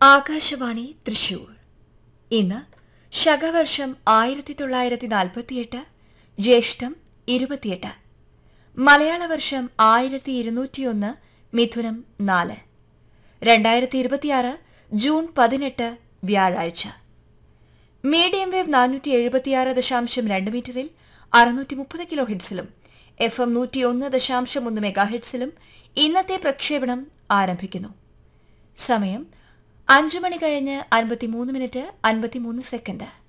ആകാശവാണി തൃശൂർ ഇന്ന് ശകവർഷം ആയിരത്തി തൊള്ളായിരത്തി നാൽപ്പത്തിയെട്ട് ജ്യേഷ്ഠം ഇരുപത്തിയെട്ട് മലയാള വർഷം ആയിരത്തി ഇരുന്നൂറ്റിയൊന്ന് മിഥുനം നാല് രണ്ടായിരത്തി ഇരുപത്തിയാറ് ജൂൺ പതിനെട്ട് വ്യാഴാഴ്ച മീഡിയം വേവ് നാനൂറ്റി എഴുപത്തിയാറ് ദശാംശം രണ്ട് മീറ്ററിൽ അറുന്നൂറ്റി മുപ്പത് കിലോ ഹെഡ്സിലും എഫ് എം നൂറ്റിയൊന്ന് ദശാംശം ഒന്ന് മെഗാ ഹെഡ്സിലും ഇന്നത്തെ പ്രക്ഷേപണം ആരംഭിക്കുന്നു സമയം അഞ്ചു മണി കഴിഞ്ഞ് അൻപത്തിമൂന്ന് മിനിറ്റ് അൻപത്തിമൂന്ന് സെക്കൻഡ്